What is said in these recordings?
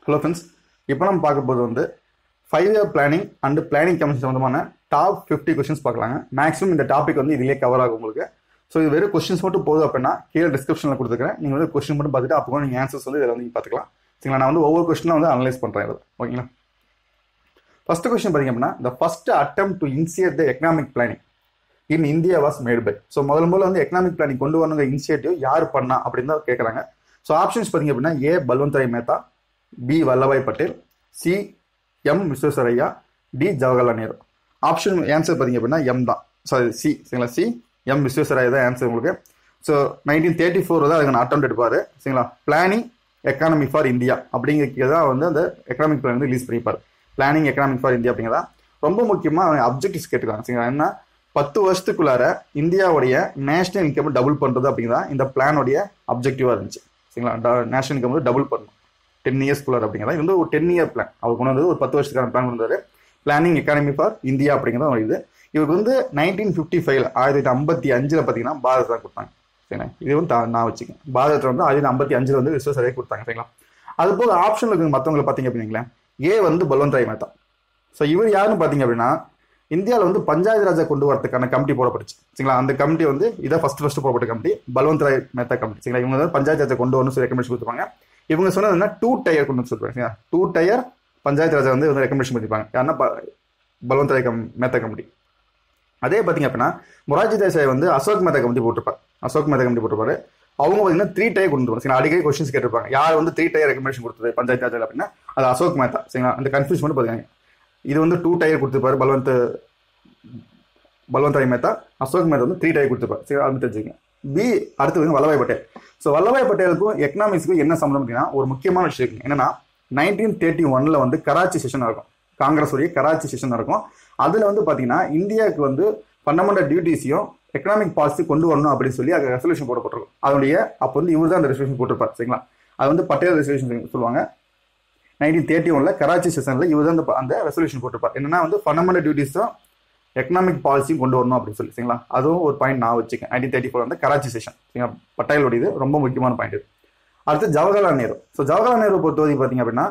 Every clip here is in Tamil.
ஹலோ ஃப்ரெண்ட்ஸ் இப்போ நம்ம பார்க்க போது வந்து five year planning and planning commission சம்மந்தமான டாப் ஃபிஃப்டி கொஸ்டின்ஸ் பார்க்கலாங்க மேக்ஸிமம் இந்த டாபிக் வந்து இதிலே கவர் ஆகும் உங்களுக்கு ஸோ இது வெறும் கொஸ்டின்ஸ் மட்டும் போதும் அப்படின்னா கீழே டிஸ்கிரிப்ஷனில் கொடுத்துருக்கேன் நீங்கள் வந்து கொஸ்டின் மட்டும் பார்த்துட்டு அப்போ நீங்கள் ஆன்சர்ஸ் வந்து இதில் வந்து பார்த்துக்கலாம் சரிங்களா நான் வந்து ஒவ்வொரு கொஸ்டினும் வந்து அனலைஸ் பண்ணுறேன் இதில் ஓகேங்களா ஃபர்ஸ்ட் கொஸ்டின் பார்த்தீங்க அப்படின்னா the first attempt to initiate the economic planning in India was made by so முதல் முதல்ல வந்து எக்கனாமிக் பிளானிங் கொண்டு வரணுங்க இனிஷியேட்டிவ் யார் பண்ணா அப்படின்னு தான் கேட்குறாங்க ஸோ ஆப்ஷன்ஸ் பார்த்தீங்க அப்படின்னா A Balwantrai Mehta B Vallabhbhai Patel C M Visvesvaraya D Jawaharlal Nehru option answer பார்த்தீங்க அப்படின்னா எம் தான் சாரி சி சரிங்களா சி எம் விஸ்வேஸ்வரையா தான் ஆன்சர் உங்களுக்கு ஸோ நைன்டீன் தேர்ட்டி ஃபோர் தான் அதுக்கு அட்டம் எடுப்பார் சரிங்களா பிளானிங் எக்கானமி ஃபார் இந்தியா அப்படிங்கிறது தான் வந்து அந்த எக்கனாமிக் பிளான் வந்து ரிலீஸ் பண்ணிப்பார் பிளானிங் எக்கனாமிக் ஃபார் இந்தியா அப்படிங்கிறதா ரொம்ப முக்கியமாக அவங்க அப்ஜெக்டிவ்ஸ் கேட்டுக்காங்க சரிங்களா என்ன பத்து வருஷத்துக்குள்ளார இந்தியாவுடைய நேஷனல் இன்கம் டபுள் பண்ணுறது அப்படிங்கிறதா இந்த பிளானுடைய அப்ஜெக்டிவாக இருந்துச்சு சரிங்களா நேஷனல் இன்கம் வந்து டபுள் பண்ணணும் டென் இயர்ஸ்குள்ளார் அப்படிங்கிறதா இது வந்து ஒரு டென் இயர் பிளான் அவர் கொண்டு வந்தது ஒரு பத்து வருஷத்துக்கான பிளான் கொண்டு வந்தாரு பிளானிங் எக்கானமி ஃபார் இந்தியா அப்படிங்கிறத ஒரு இது இவருக்கு வந்து நைன்டீன் ஃபிஃப்டி ஃபைவ்ல ஆயிரத்தி தொள்ளாயிரத்தி ஐம்பத்தி அஞ்சில் பார்த்தீங்கன்னா பாரத் தான் கொடுத்தாங்க சரிங்களா இது வந்து தா- நான் வச்சுக்கேன் பாரதத்தில் வந்து ஆயிரத்தி ஐம்பத்தி அஞ்சில் வந்து விஸ்வசரையை கொடுத்தாங்க சரிங்களா அது போக ஆப்ஷனில் இருக்கிற மற்றவங்களை பார்த்தீங்க அப்படிங்களா ஏ வந்து பல்வந்த்ராய் மேத்தா ஸோ இவர் யாருன்னு பார்த்தீங்க அப்படின்னா இந்தியாவில் வந்து பஞ்சாயத்து ராஜா கொண்டு வரதுக்கான கமிட்டி போடப்பட்டுச்சு சரிங்களா அந்த கமிட்டி வந்து இதை ஃபர்ஸ்ட் ஃபர்ஸ்ட் போடப்பட்ட கமிட்டி பல்வந்த் ராய் மேத்தா கமிட்டி சரிங்களா இவங்க வந்து பஞ்சாயத்து ராஜா கொண்டு வரணும் சொல்லி ரெக்கமெண்டேஷன் கொடுத்துருப்பாங்க இவங்க சொன்னது என்ன டூ டயர் கொண்டு வந்து சொல்லுவாங்க டூ டயர் பஞ்சாயத்து ராஜா வந்து வந்து ரெக்கமெண்டேஷன் பண்ணிருப்பாங்க யாருன்னா ப- பல்வந்த் ராய் கம் மேத்தா கமிட்டி அதே பார்த்தீங்க அப்படின்னா மொராஜி தேசாய் வந்து அசோக் மேத்தா கமிட்டி போட்டிருப்பார் அசோக் மேத்தா கமிட்டி போட்டிருப்பாரு அவங்க பார்த்தீங்கன்னா த்ரீ டயர் கொண்டு வருவாங்க சரிங்களா அடிக்கடி கொஸ்டின்ஸ் கேட்டிருப்பாங்க யார் வந்து த்ரீ டயர் ரெக்கமெண்டேஷன் கொடுத்தது பஞ்சாயத்து ராஜா அப்படின்னா அது அசோக் மேத்தா சரிங்களா அந்த கன்ஃபியூஸ் மட்டும் பாருங்க இது வந்து டூ டயர் கொடுத்துருப்பாரு பல்வந்த் பல்வந்த் ராய் மேத்தா அசோக் மேத்தா வந்து த்ரீ டயர் கொடுத்துருப்பாரு சரி அது தெரிஞ்சுக்கங்க பி அடுத்தது வந்து வல்லபாய் பட்டேல் ஸோ வல்லபாய் பட்டேலுக்கும் எக்கனாமிக்ஸ்க்கும் என்ன சம்மந்தம் அப்படின்னா ஒரு முக்கியமான விஷயம் இருக்கு என்னன்னா நைன்டீன் தேர்ட்டி ஒன்ல வந்து கராச்சி செஷன் நடக்கும் காங்கிரஸ் உடைய கராச்சி செஷன் நடக்கும் அதுல வந்து பாத்தீங்கன்னா இந்தியாவுக்கு வந்து ஃபண்டமெண்டல் டியூட்டிஸையும் எக்கனாமிக் பாலிசி கொண்டு வரணும் அப்படின்னு சொல்லி அது ரெசல்யூஷன் போடப்பட்டிருக்கும் அதனுடைய அப்போ வந்து இவர் தான் அந்த ரெசல்யூஷன் போட்டிருப்பார் சரிங்களா அது வந்து பட்டேல் ரெசல்யூஷன் சொல்லுவாங்க நைன்டீன் தேர்ட்டி ஒன்ல கராச்சி செஷன்ல இவர் தான் அந்த ப- அந்த ரெசல்யூஷன் போட்டிருப்பார் என்னன்னா வந்து ஃபண்டமெண்டல் டியூட்டிஸும் எக்கனாமிக் பாலிசியும் கொண்டு வரணும் அப்படின்னு சொல்லி சரிங்களா அதுவும் ஒரு பாயிண்ட் நான் வச்சுக்கேன் நைன்டீன் தேர்ட்டி ஃபோர் வந்து கராச்சி செஷன் சரிங்களா பட்டேலோட இது ரொம்ப முக்கியமான பாயிண்ட் இது அடுத்து ஜவஹர்லால் நேரு ஸோ ஜவஹர்லால் நேரு பொறுத்தவரைக்கும் பார்த்தீங்க அப்படின்னா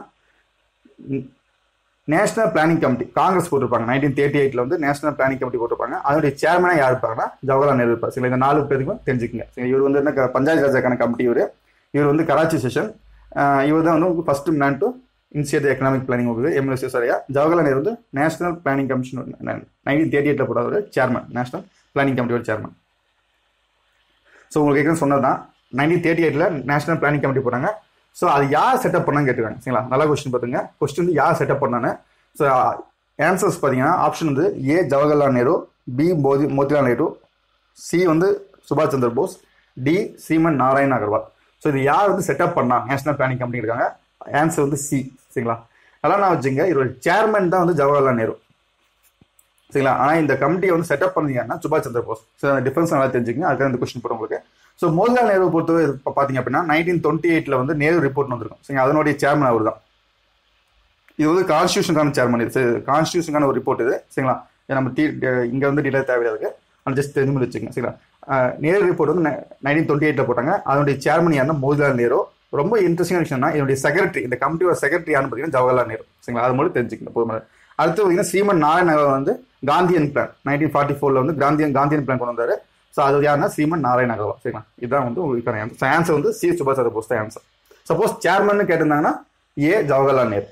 நேஷனல் பிளானிங் கமிட்டி காங்கிரஸ் போட்டிருப்பாங்க நைன்டீன் தேர்ட்டி எயிட்ல வந்து நேஷனல் பிளானிங் கமிட்டி போட்டிருப்பாங்க அதனுடைய சேர்மனாக யார் இருப்பாங்கன்னா ஜவஹர்லால் நேரு இருப்பார் சில இந்த நாலு பேருக்கும் தெரிஞ்சுக்கங்க சரி, இவர் வந்து என்ன க- பஞ்சாயத்து ராஜாக்கான கமிட்டி இவர் இவர் வந்து கராச்சி செஷன் இவர் தான் வந்து first man to initiate economic planning இருக்குது எம்எல்ஏ சரியா ஜவஹர்லால் நேரு வந்து national planning commission nineteen thirty எயிட்ல போட்ட ஒரு சேர்மன் நேஷனல் பிளானிங் கமிட்டியோட சேர்மன் ஸோ உங்களுக்கு ஏற்கனவே சொன்னதுதான் நைன்டீன் தேர்ட்டி எயிட்ல நேஷனல் பிளானிங் கமிட்டி போறாங்க ஸோ அது யார் செட்டப் பண்ணான்னு கேட்டுருக்காங்க சரிங்களா நல்ல கொஸ்டின் பார்த்துங்க கொஸ்டின் வந்து யார் செட்டப் பண்ணான்னு ஸோ ஆன்சர்ஸ் பார்த்தீங்கன்னா ஆப்ஷன் வந்து A Jawaharlal Nehru B Moti Motilal Nehru C வந்து சுபாஷ் சந்திர போஸ் டி சீமன் நாராயண் அகர்வால் ஸோ இது யார் வந்து செட்டப் பண்ணா நேஷனல் பிளானிங் கமிட்டி இருக்காங்க ஆன்சர் வந்து சி சரிங்களா நல்லா நான் வச்சுங்க இதோட சேர்மன் தான் வந்து ஜவஹர்லால் நேரு சரிங்களா ஆனால் இந்த கமிட்டியை வந்து செட்டப் பண்ணீங்கன்னா சுபாஷ் சந்திர போஸ் ஸோ அந்த டிஃபரன்ஸ் நல்லா தெரிஞ்சுக்கங்க அதுக்காக இந்த கொஸ்டின் போகிறோம் உங்களுக்கு ஸோ மோதிலால் நேரு பொறுத்தவரை இப்போ பார்த்தீங்க அப்படின்னா நைன்டீன் டுவெண்ட்டி எயிட்ல வந்து நேரு ரிப்போர்ட் வந்திருக்கும் சரிங்க அதனுடைய சேர்மன் அவர் தான் இது வந்து கான்ஸ்டியூஷனுக்கான சேர்மன் இது கான்ஸ்டியூஷனுக்கான ஒரு ரிப்போர்ட் இது சரிங்களா இது நம்ம தீ இங்க வந்து டீட்டெயில் தேவையில்லை ஆனால் ஜஸ்ட் தெரிஞ்சு வச்சுக்கோங்க சரிங்களா அஹ், நேரு ரிப்போர்ட் வந்து நைன்டீன் டுவெண்ட்டி எயிட்ல போட்டாங்க அதனுடைய சேர்மன் யாருன்னா மோதிலால் நேரு ரொம்ப இன்ட்ரெஸ்டிங் விஷயம்னா இதனுடைய செக்ரட்டரி இந்த கமிட்டியோட செக்ரட்டரி யாருன்னு பார்த்தீங்கன்னா ஜவஹர்லால் நேரு சரிங்களா அது மட்டும் தெரிஞ்சுக்கணும் போதுமான அடுத்து பார்த்தீங்கன்னா ஸ்ரீமன் நாராயண அகர்வால் வந்து காந்தியன் பிளான் நைன்டீன் ஃபார்ட்டி ஃபோர்ல வந்து காந்தியன் காந்தியன் பிளான் கொண்டு வந்தாரு ஸோ அது யாருன்னா ஸ்ரீமன் நாராயண அகர்வால் சரிங்களா இதுதான் வந்து உங்களுக்கு ஆன்சர் ஆன்சர் வந்து சி சுபாஷ் சந்திர போஸ் தான் ஆன்சர் சப்போஸ் சேர்மன் கேட்டிருந்தாங்கன்னா ஏ ஜவஹர்லால் நேரு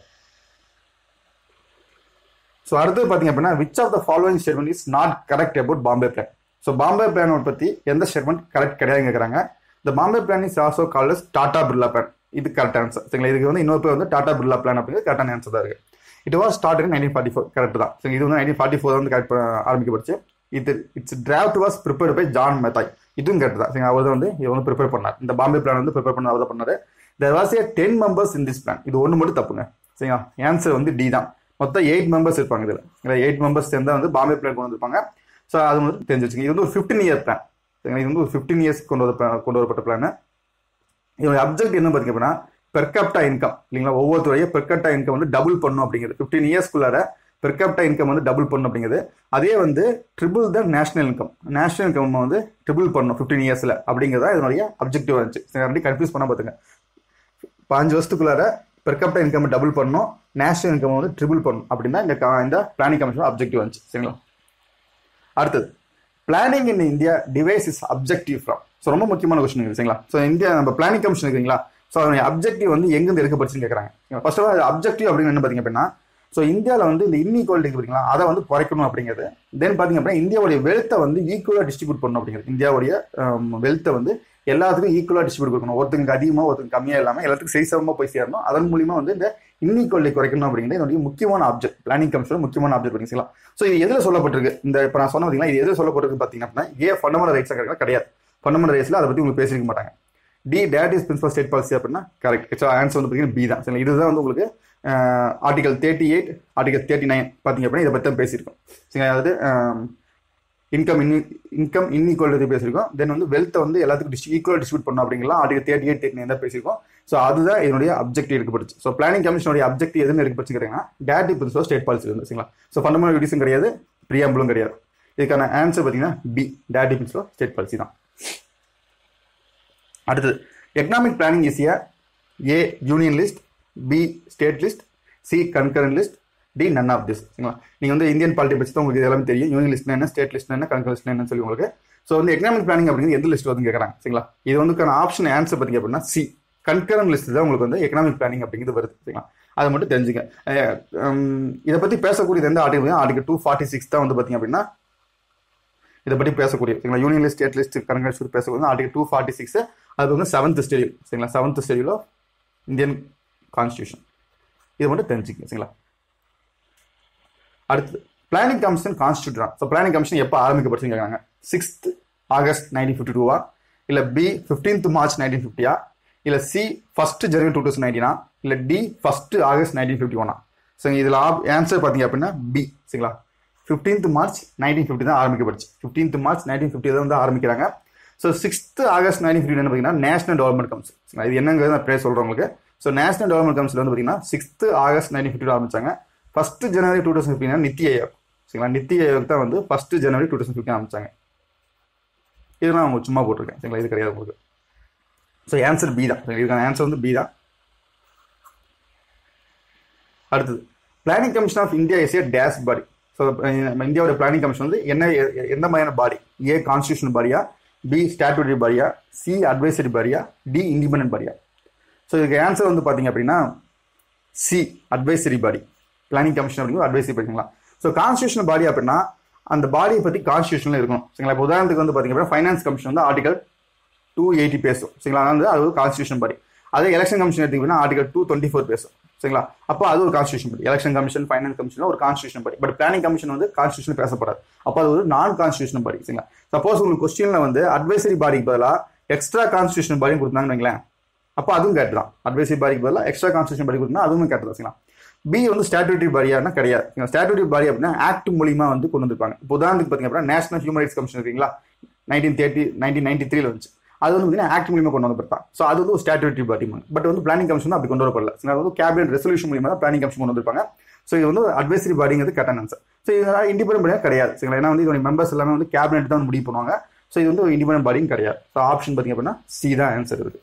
ஸோ அடுத்து பார்த்தீங்க அப்படின்னா which of the following statement is not correct about Bombay plan so Bombay பிளானோட பற்றி எந்த ஸ்டேட்மெண்ட் கரெக்ட் கிடையாதுன்னு கேட்குறாங்க இந்த Bombay plan is also called Tata Birla plan இது கரெக்ட் ஆன்சர் சரிங்களா இதுக்கு வந்து இன்னொரு பேர் வந்து டாடா பிர்லா பிளான் அப்படிங்கிறது கரெக்டான ஆன்சர் தான் இருக்கு it was start in nineteen forty four correct தான் சரி இது வந்து நைன்டீன் ஃபார்ட்டி ஃபோர் வந்து கரெக்ட் ஆரம்பிக்கப்பட்டுச்சு இது its draft was prepare by John Matthai இதுவும் கரெக்ட் தான் சரி அவர் தான் வந்து இது வந்து ப்ரிப்பேர் பண்ணார் இந்த பாம்பே பிளான் வந்து ப்ரிப்பேர் பண்ண அவர் தான் பண்ணாரு there was a ten members in this plan இது ஒன்று மட்டும் தப்புங்க சரிங்களா ஆன்சர் வந்து டி தான் மொத்தம் எயிட் மெம்பர்ஸ் இருப்பாங்க இதில் இல்லை எயிட் மெம்பர்ஸ் சேர்ந்தா வந்து பாம்பே பிளான் கொண்டு வந்திருப்பாங்க ஸோ அது வந்து தெரிஞ்சு வச்சுங்க இது வந்து ஒரு ஃபிஃப்டீன் இயர் பிளான் சரிங்களா இது வந்து ஒரு ஃபிஃப்டீன் இயர்ஸ் கொண்டு வர கொண்டு வரப்பட்ட பிளான் இதோட அப்ஜெக்ட் என்ன பார்த்தீங்க அப்படின்னா பெர்கப்டா இன்கம் இல்லைங்களா ஒவ்வொருத்தரையும் பெர்கப்டா இன்கம் வந்து டபுள் பண்ணும் அப்படிங்கிறது ஃபிஃப்டீன் இயர்ஸ்க்குள்ளார பெர்கப்டா இன்கம் வந்து டபுள் பண்ணும் அப்படிங்கிறது அதே வந்து triple the national income national income வந்து ட்ரிபிள் பண்ணும் ஃபிஃப்டீன் இயர்ஸ்ல அப்படிங்கிறதா இதனுடைய அப்ஜெக்டிவ் இருந்துச்சு சரி கன்ஃபியூஸ் பண்ண பார்த்துங்க பாஞ்சு வருஷத்துக்குள்ளார பெர் கேபிட்டல் இன்கம் டபுள் பண்ணணும் நேஷனல் இன்கம் வந்து ட்ரிபிள் பண்ணணும் அப்படின்னா இந்த க- இந்த பிளானிங் கமிஷன் அப்ஜெக்டிவ் வந்துச்சு சரிங்களா அடுத்தது planning in India devise is objective from so ரொம்ப முக்கியமான கொஸ்டின் சரிங்களா ஸோ இந்தியா நம்ம பிளானிங் கமிஷன் இருக்குங்களா ஸோ அதனுடைய அப்ஜெக்டிவ் வந்து எங்கேருந்து எடுக்கப்படுச்சுன்னு கேட்குறாங்க ஃபர்ஸ்ட் ஆஃப் ஆல் அப்ஜெக்டிவ் அப்படின்னு என்ன பார்த்தீங்க அப்படின்னா ஸோ இந்தியாவில் வந்து இந்த இன்இக்வாலிட்டி பார்த்தீங்களா அதை வந்து குறைக்கணும் அப்படிங்கிறது தென் பார்த்தீங்க அப்படின்னா இந்தியாவுடைய வெல்த்தை வந்து ஈக்குவலாக டிஸ்ட்ரிபியூட் பண்ணணும் அப்படிங்கிறது இந்தியாவுடைய வெல்த்தை வந்து எல்லாத்துக்கும் ஈக்குவலாக டிஸ்ட்ரிபியூட் கொடுக்கணும் ஒருத்தங்க அதிகமாக ஒருத்தங்க கம்மியாக இல்லாமல் எல்லாத்துக்கும் சரிசமமாக போய் சேரணும் அதன் மூலியமா வந்து இந்த இன்இக்வாலிட்டி குறைக்கணும் அப்படிங்கிறது என்னுடைய முக்கியமான ஆப்ஜெக்ட் பிளானிங் கமிஷன் முக்கியமான ஆப்ஜெக்ட் பண்ணிக்கலாம் ஸோ இது எதில் சொல்லப்பட்டிருக்கு இந்த இப்போ நான் சொன்ன பார்த்தீங்கன்னா இது எதில் சொல்லப்பட்டிருக்கு பார்த்தீங்க அப்படின்னா ஏ ஃபண்டமெண்டல் ரைட்ஸ் கிடையாது ஃபண்டமெண்டல் ரைட்ஸில் அதை பற்றி உங்களுக்கு பேசியிருக்க மாட்டாங்க டி டேட் இஸ் பிரின்சிபல் ஸ்டேட் பாலிசி அப்படின்னா கரெக்ட் ஆன்சர் வந்து பார்த்தீங்கன்னா பி தான் சரி இதுதான் வந்து உங்களுக்கு article thirty eight article thirty nine பார்த்தீங்க அப்படின்னா இதை பற்றி தான் பேசியிருக்கோம் சரி அதாவது இன்கம் இன் இன்கம் இன்இக்வாலிட்டி பேசியிருக்கோம் தென் வந்து வெல்த்தை வந்து எல்லாத்துக்கும் டிஸ்ட்ரி ஈக்குவல் டிஸ்ட்ரிபியூட் பண்ணணும் அப்படிங்கலாம் article thirty eight thirty nine தான் பேசியிருக்கோம் ஸோ அதுதான் இதனுடைய அப்ஜெக்டிவ் எடுக்கப்படுச்சு ஸோ பிளானிங் கமிஷனுடைய அப்ஜெக்டிவ் எதுன்னு எடுக்கப்படுச்சுக்கிறீங்கன்னா டேட்டி பிரின்சிபல் ஸ்டேட் பாலிசி வந்து சரிங்களா ஸோ ஃபண்டமெண்டல் டியூட்டிஸும் கிடையாது ப்ரியாம்பிளும் கிடையாது இதுக்கான ஆன்சர் பார்த்தீங்கன்னா பி டேட்டி பிரின்சிபல் ஸ்டேட் பாலிசி தான் அடுத்தது economic planning is A union list B state list C concurrent list D none of this சரிங்களா நீங்கள் வந்து இந்தியன் பாலிட்டி பற்றி தான் உங்களுக்கு இது எல்லாமே தெரியும் யூனியன் லிஸ்ட் என்ன ஸ்டேட் லிஸ்ட் என்ன கன்கரண்ட் லிஸ்ட் என்ன சொல்லி உங்களுக்கு ஸோ வந்து எக்கனாமிக் பிளானிங் அப்படிங்கிறது எந்த லிஸ்ட் வந்து கேட்குறாங்க சரிங்களா இது வந்து ஆப்ஷன் ஆன்சர் பார்த்தீங்க அப்படின்னா சி கன்கரண்ட் லிஸ்ட் தான் உங்களுக்கு வந்து எக்கனாமிக் பிளானிங் அப்படிங்கிறது வருது சரிங்களா அதை மட்டும் தெரிஞ்சுங்க அஹ், உம், இதை பற்றி பேசக்கூடியது எந்த article article two forty six தான் வந்து பார்த்தீங்க அப்படின்னா இதை பற்றி பேசக்கூடிய சரிங்களா union list state list current list பேசக்கூடிய ஆர்டிகல் டூ ஃபார்ட்டி சிக்ஸ் அது வந்து செவன்த் ஸ்டெடியூல் சரிங்களா seventh schedule of Indian constitution இது மட்டும் தெரிஞ்சுக்கங்க சரிங்களா அடுத்து planning commission constitute so planning commission எப்போ ஆரம்பிக்கப்பட்டுச்சுன்னு கேட்குறாங்க சிக்ஸ்த் ஆகஸ்ட் நைன்டீன் ஃபிஃப்டி டூவா இல்லை பி ஃபிஃப்டீன்த் மார்ச் நைன்டீன் ஃபிஃப்டியா இல்லை C first January two thousand நைன்டீனா இல்லை D first August nineteen fifty ஒனா ஸோ இதில் ஆன்சர் பார்த்தீங்க அப்படின்னா பி சரிங்களா ஃபிஃப்டீன்த் மார்ச் நைன்டீன் ஃபிஃப்டி தான் ஆரம்பிக்கப்பட்டுச்சு ஃபிஃப்டீன்த் மார்ச் நைன்டீன் ஃபிஃப்டி தான் வந்து ஆரம்பிக்கிறாங்க so sixth August nineteen fifty பார்த்தீங்கன்னா நேஷனல் டெவலப்மெண்ட் கவுன்சில் சரிங்களா இது என்னங்கிறது நான் பேர் சொல்கிறேன் உங்களுக்கு ஸோ நேஷனல் டெவலப்மெண்ட் கவுன்சில் வந்து பார்த்தீங்கன்னா சிக்ஸ்த் ஆகஸ்ட் நைன்டீன் ஃபிஃப்டி ஆரம்பிச்சாங்க ஃபர்ஸ்ட் ஜனவரி டூ தௌசண்ட் ஃபிஃப்டினா நித்தி ஆயோக் சரிங்களா நித்தி ஆயோக் தான் வந்து first January two thousand fifty ஆரம்பிச்சாங்க இதெல்லாம் அவங்க சும்மா போட்டிருக்கேன் சரிங்களா இது கிடையாது உங்களுக்கு ஸோ ஆன்சர் பி தான் சரிங்களா? இதுக்கான ஆன்சர் வந்து பி தான் அடுத்தது planning commission of India is A dash body so நம்ம இந்தியாவோட பிளானிங் கமிஷன் வந்து என்ன எ- எந்த மாதிரியான பாடி ஏ கான்ஸ்டியூஷன் பாடியா பி ஸ்டாட்டுட்டரி பாடியா சி அட்வைசரி பாடியா டி இண்டிபெண்டன்ட் பாடியா ஸோ இதுக்கு ஆன்சர் வந்து பார்த்தீங்க அப்படின்னா C advisory body planning commission அப்படிங்கிறது அட்வைசரி படிங்களா ஸோ கான்ஸ்டியூஷன் பாடி அப்படின்னா அந்த பாடியை பற்றி கான்ஸ்டியூஷனில் இருக்கணும் சரிங்களா இப்போ உதாரணத்துக்கு வந்து பார்த்தீங்க அப்படின்னா ஃபைனான்ஸ் கமிஷன் வந்து ஆர்டிகல் டூ எயிட்டி பேசும் சரிங்களா அதாவது அது ஒரு கான்ஸ்டியூஷன் பாடி அதே எலெக்ஷன் கமிஷன் எடுத்தீங்கன்னா ஆர்டிகல் டூ டுவெண்ட்டி ஃபோர் பேசும் சரிங்களா அப்போ அது ஒரு constitution body election commission finance commission ஒரு constitution body but planning commission வந்து கான்ஸ்டியூஷன் பேசப்படாது அப்போ அது ஒரு நான் கான்ஸ்டியூஷன் பாடி சரிங்களா சப்போஸ் உங்களுக்கு கொஸ்டின்ல வந்து அட்வைசரி பாடிக்கு பதிலாக எக்ஸ்ட்ரா கான்ஸ்டியூஷன் பாடி கொடுத்தாங்கன்னு வைங்களேன் அப்போ அதுவும் கேட்டு தான் அட்வைசரி பாடிக்கு பதிலாக எக்ஸ்ட்ரா கான்ஸ்டியூஷன் பாடி கொடுத்தா அதுவும் கேட்டு தான் சரிங்களா பி வந்து ஸ்டாட்டுட்டரி பாடியானா கிடையாது ஸ்டாட்டுட்டரி பாடி அப்படின்னா ஆக்ட் மூலியமா வந்து கொண்டு வந்திருப்பாங்க இப்போ உதாரணத்துக்கு பார்த்தீங்க அப்படின்னா நேஷனல் ஹியூமன் ரைட்ஸ் கமிஷன் இருக்கீங்களா நைன்டீன் தேர்ட்டி நைன்டீன் நைன்டி த்ரீல வந்துச்சு அது வந்து பார்த்தீங்கன்னா ஆக்ட் மூலியமா கொண்டு வந்து ஸோ அது வந்து ஒரு ஸ்டாட்டுட்டரி பாடி பட் வந்து பிளானிங் கமிஷன் அப்படி கொண்டு வரப்படல So, அது வந்து கேபினட் ரெசல்யூஷன் மூலியமா தான் பிளானிங் கமிஷன் கொண்டு வந்திருப்பாங்க ஸோ இது வந்து அட்வைசரி பாடிங்கிறது கரெக்டான ஆன்சர் ஸோ இதனால் இண்டிபெண்டன்ட் பாடியாக கிடையாது சரிங்களா ஏன்னா வந்து இதோட மெம்பர்ஸ் எல்லாமே வந்து கேபினெட் தான் வந்து முடிவு பண்ணுவாங்க ஸோ இது வந்து இண்டிபெண்டன்ட் பாடியும் கிடையாது ஸோ ஆப்ஷன் பார்த்தீங்க அப்படின்னா சி தான் ஆன்சர் இருக்கு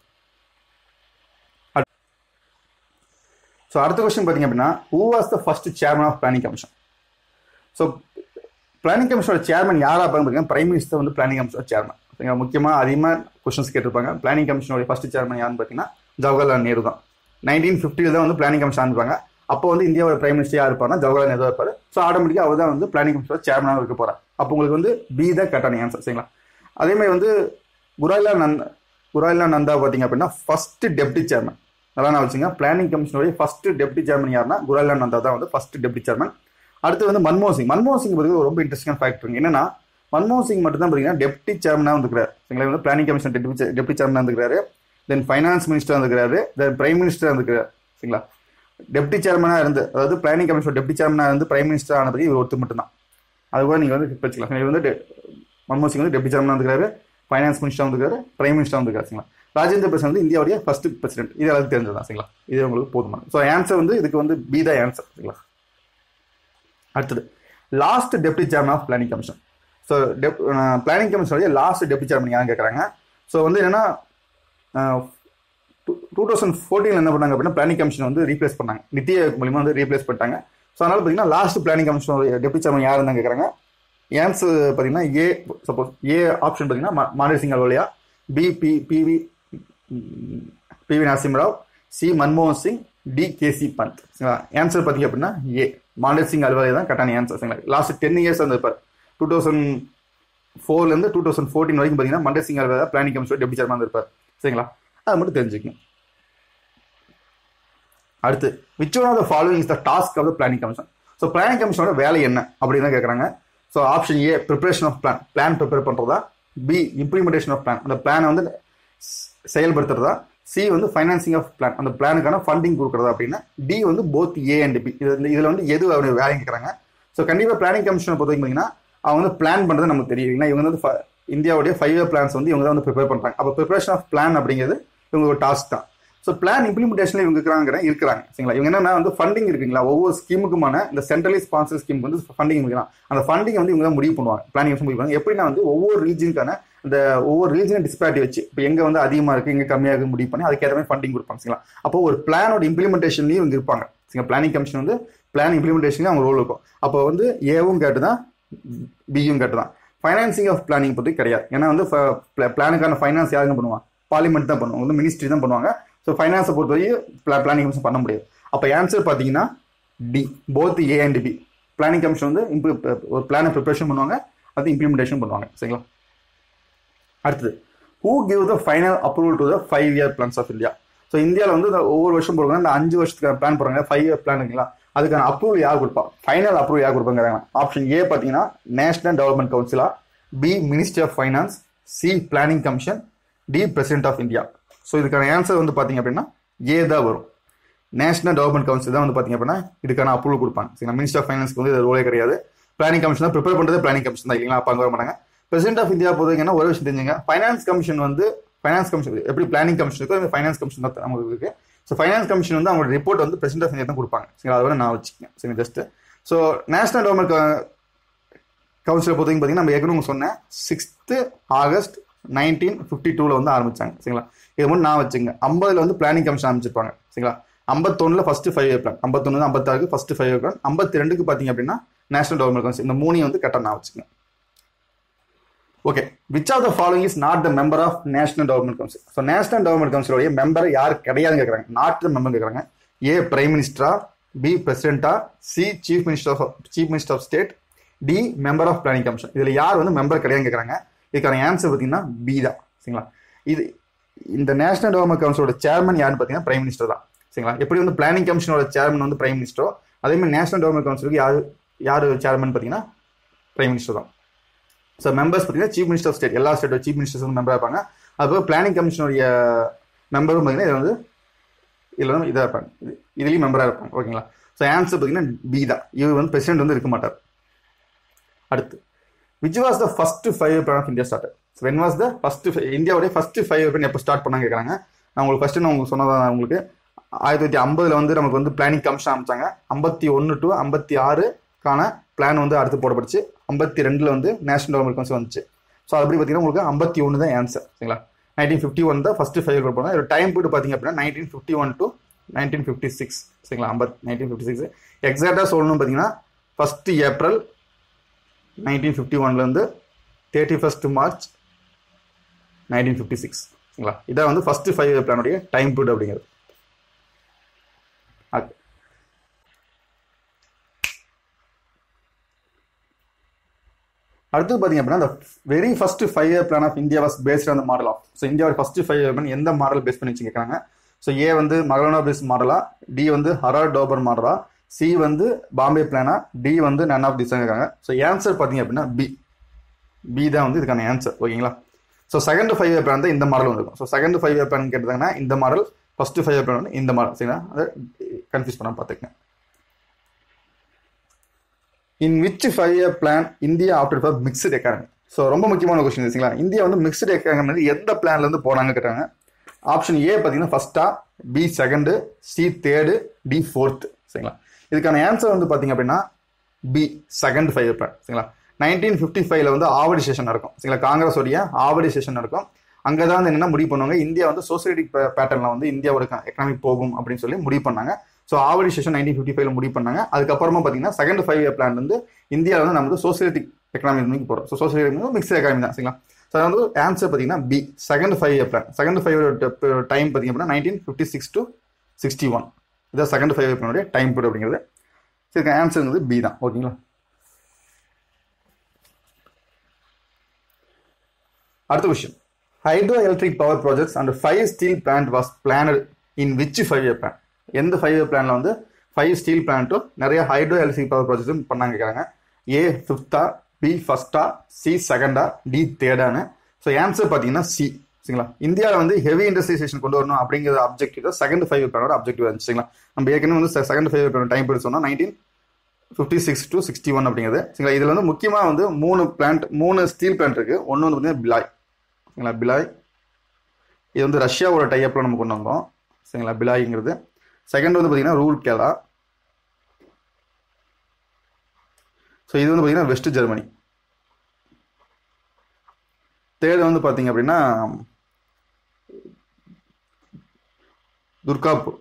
ஸோ அடுத்த கொஸ்டின் பார்த்தீங்க அப்படின்னா who was the first chairman of planning commission so planning கமிஷனோட சேர்மன் யாரா இருப்பாங்க பார்த்தீங்கன்னா பிரைம் மினிஸ்டர் வந்து பிளானிங் கமிஷனோட சேர்மன் சரிங்களா முக்கியமாக அதிகமாக கொஸ்டின்ஸ் கேட்டிருப்பாங்க பிளானிங் கமிஷனோட ஃபர்ஸ்ட் சேர்மன் யாருன்னு பார்த்தீங்கன்னா ஜவஹர்லால் நேரு தான் நைன்டீன் ஃபிஃப்டியில் தான் வந்து பிளானிங் கமிஷன் ஆரம்பிப்பாங்க அப்போ வந்து இந்தியாவோட பிரைம் மினிஸ்டர் யார் இருப்பாருன்னா ஜவஹர்லால் நேரு இருப்பார் ஸோ ஆட்டோமேட்டிக்காக அவர் தான் வந்து பிளானிங் கமிஷனோட சேர்மனாக இருக்க போகிறார் அப்போ உங்களுக்கு வந்து பி தான் கரெக்டான ஆன்சர் சரிங்களா அதே மாதிரி வந்து குராய்லா நந்தா குராய்லா நந்தா பார்த்தீங்க அப்படின்னா ஃபர்ஸ்ட் டெப்டி சேர்மன் நல்லா நான் வச்சுங்க பிளானிங் கமிஷனுடைய ஃபர்ஸ்ட் டெப்டி சேர்மன் யாருன்னா குராய்லா நந்தா தான் வந்து ஃபர்ஸ்ட் டெப்டி சேர்மன் அடுத்து வந்து மன்மோகன் சிங் மன்மோகன் சிங் பற்றி ரொம்ப இன்ட்ரெஸ்டிங் ஃபேக்டர் என்னன்னா மன்மோகன் சிங் மட்டும் தான் பார்த்தீங்கன்னா டெப்டி சேர்மனாக வந்துருக்காரு சரிங்களா வந்து பிளானிங் கமிஷன் டெப்டி டெப்டி சேர்மனாக இருந்துக்கிறாரு தென் ஃபைனான்ஸ் மினிஸ்டர் இருந்துக்கிறாரு தென் பிரைம் மினிஸ்டர் இருந்துக்கிறாரு சரிங்களா டெப்டி சேர்மனாக இருந்து அதாவது பிளானிங் கமிஷன் டெப்டி சேர்மனாக இருந்து பிரைம் மினிஸ்டர் ஆனதுக்கு இவர் ஒருத்தர் மட்டும் தான் அது கூட நீங்கள் வந்து வச்சுக்கலாம் இது வந்து டெ- மன்மோகன் சிங் வந்து டெப்டி சேர்மனாக இருந்துக்கிறாரு ஃபைனான்ஸ் மினிஸ்டர் வந்துருக்காரு பிரைம் மினிஸ்டர் வந்துருக்காரு சரிங்களா ராஜேந்திர பிரசாத் வந்து இந்தியாவுடைய ஃபர்ஸ்ட் பிரசிடென்ட் இது எல்லாத்துக்கும் தெரிஞ்சதான் சரிங்களா இது உங்களுக்கு போதுமான ஸோ ஆன்சர் வந்து இதுக்கு வந்து பி தான் ஆன்சர் சரிங்களா அடுத்தது last deputy chairman of planning commission so டெப் பிளானிங் கமிஷனுடைய லாஸ்ட் டெப்டி சேர்மன் யாரும் கேட்குறாங்க ஸோ வந்து என்னன்னா டூ தௌசண்ட் ஃபோர்டீனில் என்ன பண்ணாங்க அப்படின்னா பிளானிங் கமிஷன் வந்து ரீப்ளேஸ் பண்ணாங்க நித்தி ஆயோக் மூலியமா வந்து ரீப்ளேஸ் பண்ணிட்டாங்க ஸோ அதனால பார்த்தீங்கன்னா last planning commission deputy chairman யார் இருந்தாங்க கேட்குறாங்க ஆன்சர் பார்த்தீங்கன்னா ஏ சப்போஸ் ஏ ஆப்ஷன் பார்த்தீங்கன்னா மாநில சிங் அலுவலியா பி பி பிவி பிவி நரசிம்மராவ் சி மன்மோகன் சிங் டி கேசி பந்த் சரிங்களா ஆன்சர் பார்த்தீங்க அப்படின்னா ஏ மாநில சிங் அலுவலியா தான் கரெக்டான ஆன்சர் சரிங்களா லாஸ்ட் டென் இயர்ஸ் வந்து இருப்பார் டூ தௌசண்ட் ஃபோர்லேருந்து டூ தௌசண்ட் ஃபோர்டீன் வரைக்கும் பார்த்தீங்கன்னா Montek Singh Ahluwalia planning commission deputy chairman இருப்பார் சரிங்களா அது மட்டும் தெரிஞ்சுக்கணும் அடுத்து which one of the following is the task of the planning commission so planning கமிஷனோட வேலை என்ன அப்படின்னு தான் கேட்குறாங்க so option A preparation of plan plan prepare பண்ணுறதா பி இம்ப்ளிமெண்டேஷன் ஆஃப் பிளான் அந்த பிளானை வந்து செயல்படுத்துறதா சி வந்து ஃபைனான்சிங் ஆஃப் பிளான் அந்த பிளானுக்கான ஃபண்டிங் கொடுக்குறதா அப்படின்னா டி வந்து போத் ஏ அண்ட் பி இது இதில் வந்து எது அவருடைய வேலை கேட்குறாங்க ஸோ கண்டிப்பாக பிளானிங் கமிஷனை பொறுத்த வரைக்கும் பார்த்தீங்கன்னா அவங்க வந்து பிளான் பண்ணுறது நமக்கு தெரியும் ஏன்னா இவங்க வந்து இந்தியாவுடைய ஃபைவ் இயர் பிளான்ஸ் வந்து இவங்க தான் வந்து ப்ரிப்பேர் பண்ணுறாங்க அப்போ ப்ரிப்பரேஷன் ஆஃப் பிளான் அப்படிங்கிறது இவங்க ஒரு டாஸ்க் தான் ஸோ பிளான் இம்ப்ளிமெண்டேஷன்ல இவங்க இருக்கிறாங்க இருக்கிறாங்க சரிங்களா இவங்க என்னன்னா வந்து ஃபண்டிங் இருக்குங்களா ஒவ்வொரு ஸ்கீமுக்குமான இந்த சென்ட்ரலி ஸ்பான்சர் ஸ்கீமுக்கு வந்து ஃபண்டிங் இருக்கலாம் அந்த ஃபண்டிங் வந்து இவங்க தான் முடிவு பண்ணுவாங்க பிளானிங் முடிவு பண்ணுவாங்க எப்படின்னா வந்து ஒவ்வொரு ரீஜனுக்கான இந்த ஒவ்வொரு ரீஜன் டிஸ்பேரிட்டி வச்சு இப்போ எங்க வந்து அதிகமாக இருக்கு எங்க கம்மியாக இருக்கு முடிவு பண்ணி அதுக்கேற்ற மாதிரி ஃபண்டிங் கொடுப்பாங்க சரிங்களா அப்போ ஒரு பிளானோட இம்ப்ளிமெண்டேஷன்லையும் இவங்க இருப்பாங்க சரிங்களா பிளானிங் கமிஷன் வந்து பிளான் இம்ப்ளிமெண்டேஷன்லேயும் அவங்க ரோல் இருக்கும் அப்போ வந்து ஏவும் கேட்டு தான் பியும் கேட்டு தான் ஃபைனான்சிங் ஆஃப் பிளானிங் பற்றி கிடையாது ஏன்னா வந்து பிளானுக்கான ஃபைனான்ஸ் யாருங்க பண்ணுவாங்க பார்லிமெண்ட் தான் பண்ணுவாங்க வந்து மினிஸ்ட்ரி தான் பண்ணுவாங்க ஸோ ஃபைனான்ஸை பொறுத்தவரைக்கும் பிளா பிளானிங் கமிஷன் பண்ண முடியாது அப்போ ஆன்சர் பார்த்தீங்கன்னா D both A and B planning commission வந்து இம்ப்ளி ஒரு பிளானை ப்ரிப்பரேஷன் பண்ணுவாங்க அது இம்ப்ளிமெண்டேஷன் பண்ணுவாங்க சரிங்களா அடுத்தது who give the final approval to the five year plans of India so இந்தியாவில் வந்து இந்த ஒவ்வொரு வருஷம் போடுறாங்க இந்த அஞ்சு வருஷத்துக்கு பிளான் போடுறாங்க ஃபைவ் இயர் பிளான் இருக்குங்களா அதுக்கான அப்ரூவல் யார் கொடுப்பா ஃபைனல் அப்ரூவல் யார் கொடுப்பாங்க ஆப்ஷன் ஏ பார்த்தீங்கன்னா நேஷனல் டெவலப்மெண்ட் கவுன்சிலா B ministry of finance C planning commission D president of India so இதுக்கான ஆன்சர் வந்து பார்த்தீங்க அப்படின்னா ஏ தான் வரும் நேஷனல் டெவலப்மெண்ட் கவுன்சில் தான் வந்து பார்த்தீங்க அப்படின்னா இதுக்கான அப்ரூவல் கொடுப்பாங்க சரிங்களா மினிஸ்டர் ஆஃப் ஃபைனான்ஸ்க்கு வந்து இது ரோலே கிடையாது பிளானிங் கமிஷன் தான் ப்ரிப்பேர் பண்ணுறது பிளானிங் கமிஷன் தான் இல்லைங்களா அப்போ அங்கே வர மாட்டாங்க பிரசிடென்ட் ஆஃப் இந்தியா பொறுத்தவரைக்கும் ஒரு விஷயம் தெரிஞ்சுங்க ஃபைனான்ஸ் கமிஷன் வந்து ஃபைனான்ஸ் கமிஷன் எப்படி பிளானிங் கமிஷன் இருக்கோ ஃபைனான்ஸ் கமிஷன் தான் நமக்கு இருக்கு ஸோ ஃபைனான்ஸ் கமிஷன் வந்து அவங்களோட ரிப்போர்ட் வந்து பிரசிடென்ட் ஆஃப் இந்தியா தான் கொடுப்பாங்க சரிங்களா அதை நான் வச்சுக்கேன் சரி ஜஸ்ட் ஸோ நேஷனல் டெவலப்மெண்ட் கவுன்சிலை பொறுத்தவரைக்கும் பார்த்தீங்கன்னா நம்ம ஏற்கனவே சொன்னேன் சிக்ஸ்த்து ஆகஸ்ட் நைன்டீன் ஃபிஃப்டி டூவில் வந்து ஆரம்பிச்சாங்க சரிங்களா இது மட்டும் நான் வச்சுங்க ஐம்பதுல வந்து பிளானிங் கமிஷன் ஆரம்பிச்சிருப்பாங்க சரிங்களா ஐம்பத்தொன்னுல ஃபர்ஸ்ட் ஃபைவ் இயர் பிளான் ஐம்பத்தொன்னு ஐம்பத்தாறுக்கு ஃபர்ஸ்ட் ஃபைவ் இயர் பிளான் ஐம்பத்தி ரெண்டுக்கு பார்த்தீங்க அப்படின்னா நேஷனல் டெவலப்மெண்ட் கவுன்சில் இந்த மூணையும் வந்து கரெக்டாக நான் வச்சுக்கேன் okay which of the following is not the member of national development council so national development கவுன்சிலோடைய மெம்பர் யார் கிடையாதுன்னு கேட்குறாங்க நாட் த மெம்பர் கேட்குறாங்க ஏ பிரைம் மினிஸ்டரா பி பிரசிடென்டா C chief minister of chief minister of state D member of planning commission இதில் யார் வந்து மெம்பர் கிடையாதுன்னு கேட்குறாங்க இதுக்கான ஆன்சர் பார்த்தீங்கன்னா பி தான் சரிங்களா இது இந்த நேஷனல் டெவலப்மெண்ட் கவுன்சிலோட சேர்மன் யாருன்னு பார்த்தீங்கன்னா பிரைம் மினிஸ்டர் தான் சரிங்களா எப்படி வந்து பிளானிங் கமிஷனோட சேர்மன் வந்து பிரைம் மினிஸ்டரோ அதே மாதிரி நேஷனல் டெவலப்மெண்ட் கவுன்சிலுக்கு யார் யார் சேர்மன் பார்த்தீங்கன்னா பிரைம் மினிஸ்டர் தான் ஸோ மெம்பர்ஸ் பார்த்தீங்கன்னா சீஃப் மினிஸ்டர் ஆஃப் ஸ்டேட் எல்லா ஸ்டேட்டோட சீஃப் மினிஸ்டர்ஸ் வந்து மெம்பராக இருப்பாங்க அதுபோக பிளானிங் கமிஷனுடைய மெம்பரும் பார்த்தீங்கன்னா இது வந்து இதில் வந்து இதாக இருப்பாங்க இது இதுலேயும் மெம்பராக இருப்பாங்க ஓகேங்களா ஸோ ஆன்சர் பார்த்தீங்கன்னா பி தான் இவர் வந்து பிரசிடென்ட் வந்து இருக்க மாட்டார் அடுத்து which was the first five plan of India start when was the first இந்தியாவுடைய ஃபர்ஸ்ட் ஃபைவ் பிளான் எப்போ ஸ்டார்ட் பண்ணாங்க கேட்குறாங்க நான் உங்களுக்கு ஃபர்ஸ்ட் நான் உங்களுக்கு சொன்னதான் உங்களுக்கு ஆயிரத்தி தொள்ளாயிரத்தி ஐம்பதுல வந்து நமக்கு வந்து பிளானிங் கமிஷன் அமைச்சாங்க ஐம்பத்தி ஒன்று டு ஐம்பத்தி ஆறுக்கான பிளான் வந்து அடுத்து போடப்பட்டுச்சு ஐம்பத்தி ரெண்டில் வந்து நேஷனல் டெவலப்மெண்ட் கவுன்சில் வந்துச்சு ஸோ அப்படி பார்த்தீங்கன்னா உங்களுக்கு ஐம்பத்தி ஒன்று தான் ஆன்சர் சரிங்களா நைன்டீன் ஃபிஃப்டி ஒன் தான் ஃபர்ஸ்ட் ஃபைவ் போடுறாங்க ஒரு டைம் போட்டு பார்த்தீங்க அப்படின்னா nineteen fifty one to nineteen fifty six சரிங்களா ஐம்பத் நைன்டீன் ஃபிஃப்டி சிக்ஸ் எக்ஸாக்டாக சொல்லணும் பார்த்தீங்கன்னா ஃபர்ஸ்ட் ஏப்ரல் நைன்டீன் ஃபிஃப்டி ஒன்லேருந்து thirty first March nineteen fifty six சரிங்களா இதான் வந்து ஃபர்ஸ்ட் ஃபைவ் இயர் பிளானுடைய டைம் பீரியட் அப்படிங்கிறது அடுத்து பார்த்தீங்க அப்படின்னா very first five year plan of India was based on model of so இந்தியாவோட ஃபர்ஸ்ட் ஃபைவ் இயர் பிளான் எந்த மாடல் பேஸ் பண்ணி வச்சுருக்காங்க ஸோ ஏ வந்து மகளோனா பேஸ் மாடலா டி வந்து ஹரார் டோபர் மாடலா சி வந்து பாம்பே பிளானா டி வந்து நன் ஆஃப் டிஸ் இருக்காங்க ஸோ ஆன்சர் பார்த்தீங்க அப்படின்னா பி பி தான் வந்து இதுக்கான ஆன்சர் ஓகேங்களா so second five year plan தான் இந்த மாடல் வந்துருக்கும் so second five year plan கேட்டாங்கன்னா இந்த model first five year plan வந்து இந்த மாடல் சரிங்களா அதை கன்ஃபியூஸ் பண்ணாமல் பார்த்துக்கங்க in which five year plan India opted for mixed economy so ரொம்ப முக்கியமான கொஸ்டின் சரிங்களா இந்தியா வந்து மிக்சட் எக்கானமி எந்த பிளான்ல இருந்து போனாங்க கேட்டாங்க ஆப்ஷன் ஏ பார்த்தீங்கன்னா ஃபர்ஸ்டா B second C third D fourth சரிங்களா இதுக்கான ஆன்சர் வந்து பார்த்தீங்க அப்படின்னா பி செகண்ட் ஃபைவ் பிளான் சரிங்களா நைன்டீன் ஃபிஃப்டி ஃபைவ்ல வந்து ஆவடி செஷன் நடக்கும் சரிங்களா காங்கிரஸ் உடைய ஆவடி செஷன் நடக்கும் அங்கே தான் வந்து என்னென்ன முடிவு பண்ணுவாங்க இந்தியா வந்து சோசியலிட்டிக் பேட்டர்னில் வந்து இந்தியாவோட எக்கனாமிக் போகும் அப்படின்னு சொல்லி முடிவு பண்ணாங்க so Avadi session nineteen fifty ஃபைவ்ல முடிவு பண்ணாங்க அதுக்கப்புறமா பார்த்தீங்கன்னா செகண்ட் ஃபைவ் இயர் பிளான் வந்து இந்தியாவில் வந்து நம்ம வந்து சோசியலிட்டிக் எக்கனாமி நோக்கி போகிறோம் ஸோ சோசியலிட்டிக் மிக்ஸ் எக்கனாமி தான் சரிங்களா ஸோ அது வந்து ஆன்சர் பார்த்தீங்கன்னா B second five year plan second five time பார்த்தீங்க அப்படின்னா nineteen fifty six to sixty one இதான் செகண்ட் ஃபைவ் இயர் பிளானுடைய டைம் பீரியட் அப்படிங்கிறது சரி ஆன்சர் வந்து பி தான் ஓகேங்களா அடுத்த question hydro electric power projects and five steel plant was planned in which five year plan எந்த ஃபைவ் இயர் பிளான்ல வந்து ஃபைவ் ஸ்டீல் பிளான்ட்டும் நிறைய ஹைட்ரோ எலக்ட்ரிக் பவர் ப்ராஜெக்ட்ஸும் பண்ணாங்க கேட்குறாங்க ஏ ஃபிஃப்த்தா பி ஃபர்ஸ்டா சி செகண்டா டி தேர்டானு ஸோ ஆன்சர் பார்த்தீங்கன்னா சி சரிங்களா இந்தியாவில் வந்து ஹெவி இண்டஸ்ட்ரியலைசேஷன் கொண்டு வரணும் அப்படிங்கிற அப்ஜெக்டிவ் தான் செகண்ட் ஃபைவ் பிளானோட அப்ஜெக்டிவ் இருந்துச்சு சரிங்களா நம்ம ஏற்கனவே வந்து second five plan time period சொன்னால் nineteen fifty six to sixty one அப்படிங்கிறது சரிங்களா இதில் வந்து முக்கியமாக வந்து மூணு பிளான்ட் மூணு ஸ்டீல் பிளான்ட் இருக்கு ஒன்று வந்து பார்த்தீங்கன்னா பிலாய் சரிங்களா பிலாய் இது வந்து ரஷ்யாவோட டைப்பில் நம்ம கொண்டு வந்தோம் சரிங்களா பிலாய்ங்கிறது செகண்ட் வந்து பார்த்தீங்கன்னா ரூல் கேலா ஸோ இது வந்து பார்த்தீங்கன்னா வெஸ்ட் ஜெர்மனி தேர்டு வந்து பார்த்தீங்க அப்படின்னா துர்காப்பூர்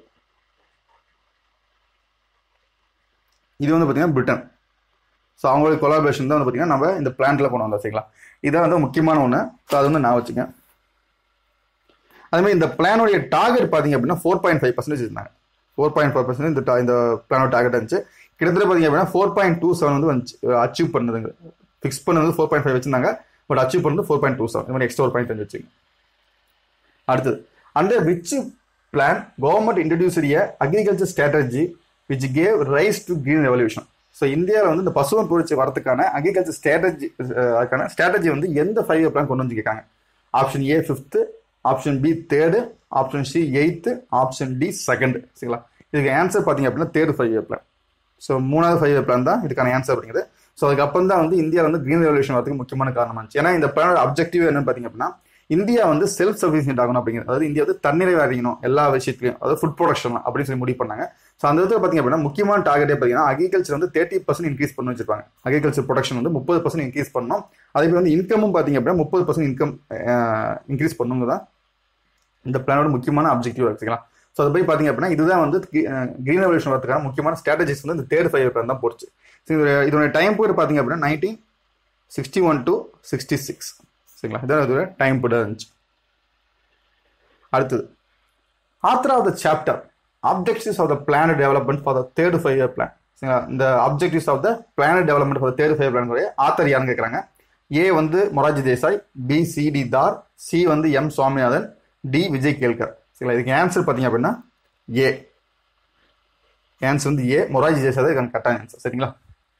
இது வந்து பார்த்தீங்கன்னா பிரிட்டன் ஸோ அவங்களோட கொலாபரேஷன் தான் வந்து பார்த்தீங்கன்னா நம்ம இந்த பிளான்ட்ல கொண்டு வந்தோம் சரிங்களா இதான் வந்து முக்கியமான ஒன்று ஸோ அது வந்து நான் வச்சுக்கேன் அதேமாதிரி இந்த பிளானுடைய டார்கெட் பார்த்தீங்க அப்படின்னா ஃபோர் பாயிண்ட் ஃபைவ் பர்சன்டேஜ் இருந்தாங்க ஃபோர் பாயிண்ட் ஃபைவ் பர்சன்ட் இந்த ta- இந்த பிளானோட டார்கெட் இருந்துச்சு கிட்டத்தட்ட பார்த்தீங்க அப்படின்னா ஃபோர் பாயிண்ட் டூ செவன் வந்து அச்சீவ் பண்ணதுங்க ஃபிக்ஸ் பண்ணது ஃபோர் பாயிண்ட் ஃபைவ் வச்சிருந்தாங்க பட் அச்சீவ் பண்ணது ஃபோர் பாயிண்ட் டூ செவன் இந்த மாதிரி எக்ஸ்ட்ரா ஒரு பாயிண்ட் வச்சுங்க அடுத்தது under which plan government introduce agriculture strategy which gave rise to green revolution so இந்தியாவில் வந்து இந்த பசுவம் புரட்சி வரதுக்கான அக்ரிகல்ச்சர் ஸ்ட்ராட்டஜி அதுக்கான ஸ்ட்ராட்டஜி வந்து எந்த ஃபைவ் இயர் பிளான் கொண்டு வந்துருக்காங்க option A fifth option B third option C eighth option D second சரிங்களா இதுக்கு ஆன்சர் பார்த்தீங்க அப்படின்னா third five year plan so மூணாவது ஃபைவ் இயர் பிளான் தான் இதுக்கான ஆன்சர் அப்படிங்கிறது ஸோ அதுக்கப்புறம் தான் வந்து இந்தியா வந்து கிரீன் ரெவல்யூஷன் வரதுக்கு முக்கியமான காரணமா இருந்துச்சு ஏன்னா இந்த பிளானோட அப்ஜெக்டிவ் என்னன்னு பார்த்தீங்க அப்படின்னா இந்தியா வந்து செல்ஃப் சஃபிஷியன்ட் ஆகணும் அப்படிங்கிறது அதாவது இந்தியா வந்து தன்னிறைவு அறியணும் எல்லா விஷயத்துலையும் அதாவது ஃபுட் ப்ரொடக்ஷன் அப்படின்னு சொல்லி முடிவு பண்ணாங்க ஸோ அந்த இடத்துல பார்த்தீங்க அப்படின்னா முக்கியமான டார்கெட்டே பார்த்தீங்கன்னா அக்ரிகல்ச்சர் வந்து தேர்ட்டி பர்சன்ட் இன்க்ரீஸ் பண்ணி வச்சிருப்பாங்க அக்ரிகல்ச்சர் ப்ரொடக்ஷன் வந்து முப்பது பர்சன்ட் இன்க்ரீஸ் பண்ணணும் அதே மாதிரி வந்து இன்கமும் பார்த்தீங்க அப்படின்னா முப்பது பர்சன்ட் இன்கம் இன்க்ரீஸ் பண்ணுங்க தான் இந்த பிளானோட முக்கியமான அப்ஜெக்டிவ் வச்சுக்கலாம் ஸோ அதை போய் பார்த்தீங்க அப்படின்னா இதுதான் வந்து கிரீன் ரெவல்யூஷன் வரதுக்கான முக்கியமான ஸ்ட்ராட்டஜிஸ் வந்து இந்த தேர்ட் ஃபைவ் பிளான் தான் போச்சு ஸோ இதோட இதோட டைம் பீரியட் பார்த்தீங்க அப்படின்னா nineteen sixty one to sixty six சரிங்களா இதான் இதோட டைம் பீரியட் இருந்துச்சு அடுத்தது author of the chapter objectives of the plan development for the third five year plan சரிங்களா இந்த objectives of the plan development for third five plan author யாருன்னு கேட்குறாங்க ஏ வந்து Morarji Desai B C D தார் சி வந்து எம் சுவாமிநாதன் டி விஜய் கேல்கர் சரிங்களா இதுக்கு ஆன்சர் பார்த்தீங்க அப்படின்னா ஏ ஆன்சர் வந்து ஏ மொராஜி தேசாய் தான் இதுக்கான கரெக்டான ஆன்சர் சரிங்களா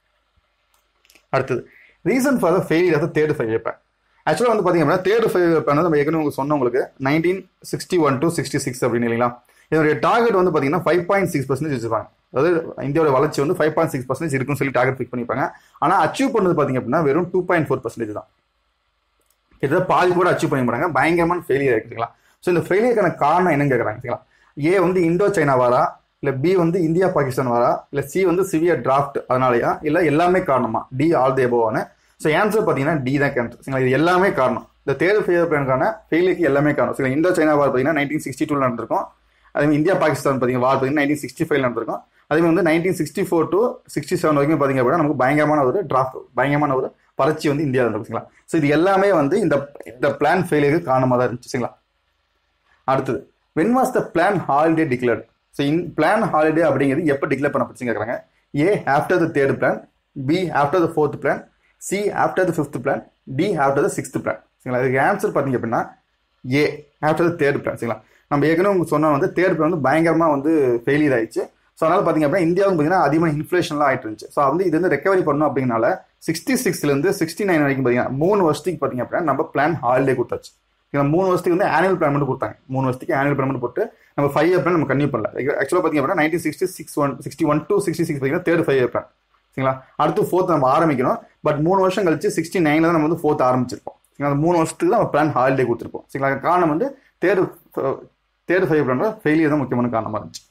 அடுத்தது reason for the failure of third five year plan ஆக்சுவலாக வந்து பார்த்தீங்க அப்படின்னா தேர்ட் ஃபைவ் இயர் பிளான் வந்து நம்ம ஏற்கனவே உங்களுக்கு சொன்ன உங்களுக்கு nineteen sixty one to sixty six அப்படின்னு இல்லைங்களா இதனுடைய டார்கெட் வந்து பார்த்தீங்கன்னா ஃபைவ் பாயிண்ட் சிக்ஸ் பர்சன்டேஜ் வச்சிருப்பாங்க அதாவது இந்தியாவோட வளர்ச்சி வந்து ஃபைவ் பாயிண்ட் சிக்ஸ் பர்சன்டேஜ் இருக்குன்னு சொல்லி டார்கெட் ஃபிக்ஸ் பண்ணிப்பாங்க ஆனால் அச்சீவ் பண்ணது பார்த்தீங்க அப்படின்னா வெறும் டூ பாயிண்ட் ஃபோர் பர்சன்டேஜ் தான் கிட்டத்தட்ட பாதி கூட அச்சீவ் பண்ணி மாட்டாங்க பயங்கரமான ஃபெயிலியர் இருக்குங்களா ஸோ இந்த ஃபெயிலியருக்கான காரணம் என்னன்னு கேட்குறாங்க சரிங்களா ஏ வந்து இந்தோ சைனா வாரா இல்லை பி வந்து இந்தியா பாகிஸ்தான் வாரா இல்லை சி வந்து சிவியர் டிராஃப்ட் அதனாலயா இல்லை எல்லாமே காரணமா டி ஆல் தி எபோவானு ஸோ ஆன்சர் பார்த்தீங்கன்னா டி தான் கேன்சர் சரிங்களா இது எல்லாமே காரணம் இந்த தேர்ட் ஃபெயிலியர் பிளானுக்கான ஃபெயிலுக்கு எல்லாமே காரணம் சரிங்களா இந்தோ சைனா வார் பார்த்தீங்கன்னா நைன்டீன் சிக்ஸ்டி டூ நடந்திருக்கும் அதே மாதிரி இந்தியா பாகிஸ்தான் பார்த்தீங்கன்னா வார் பார்த்தீங்கன்னா நைன்டீன் சிக்ஸ்டி ஃபைவ் நடந்திருக்கும் அதே மாதிரி வந்து nineteen sixty four to sixty seven வரைக்கும் பார்த்தீங்க அப்படின்னா நமக்கு பயங்கரமான ஒரு டிராஃப்ட் பயங்கரமான ஒரு வறட்சி வந்து இந்தியாவில் இருந்துச்சுங்களா ஸோ இது எல்லாமே வந்து இந்த இந்த பிளான் ஃபெயிலியருக்கு காரணமாக தான் இருந்துச்சு சரிங்களா அடுத்தது when was the plan holiday declared so in plan holiday அப்படிங்கிறது எப்போ டிக்ளேர் பண்ணப்பட்டுச்சு கேட்குறாங்க A after the third plan B after the fourth plan C after the fifth plan D after the sixth plan சரிங்களா இதுக்கு ஆன்சர் பார்த்தீங்க அப்படின்னா A after the third plan சரிங்களா நம்ம ஏற்கனவே உங்களுக்கு சொன்ன வந்து தேர்ட் பிளான் வந்து பயங்கரமாக வந்து ஃபெயிலியர் ஆயிடுச்சு ஸோ அதனால பார்த்தீங்க அப்படின்னா இந்தியாவுக்கு பார்த்தீங்கன்னா அதிகமாக இன்ஃப்ளேஷன்லாம் ஆயிட்டு இருந்துச்சு ஸோ வந்து இது வந்து ரெக்கவரி பண்ணணும் அப்படிங்கனால சிக்ஸ்டி சிக்ஸ்லேருந்து சிக்ஸ்டி நைன் வரைக்கும் பார்த்தீங்கன்னா மூணு வருஷத்துக்கு பார்த்தீங்க அப்படின்னா நம்ம பிளான் ஹாலிடே கொடுத்தாச்சு ஏன்னா மூணு வருஷத்துக்கு வந்து ஆனுவல் பிளான் மட்டும் கொடுத்தாங்க மூணு வருஷத்துக்கு ஆனுவல் பிளான் மட்டும் போட்டு நம்ம ஃபைவ் இயர் பிளான் நம்ம கன்யூ பண்ணல ஆக்சுவலாக பார்த்தீங்க அப்படின்னா nineteen sixty six one sixty one to sixty six பார்த்தீங்கன்னா தேர்ட் ஃபைவ் இயர் பிளான் சரிங்களா அடுத்து ஃபோர்த் நம்ம ஆரம்பிக்கணும் பட் மூணு வருஷம் கழிச்சு சிக்ஸ்டி நைனில் தான் நம்ம வந்து ஃபோர்த் ஆரம்பிச்சிருப்போம் சரிங்களா அந்த மூணு வருஷத்துக்கு தான் நம்ம பிளான் ஹாலிடே கொடுத்துருப்போம் சரிங்களா காரணம் வந்து தேர்ட் தேர்ட் ஃபைவ் பிளானோட ஃபெயிலியர் தான் முக்கியமான காரணமாக இருந்துச்சு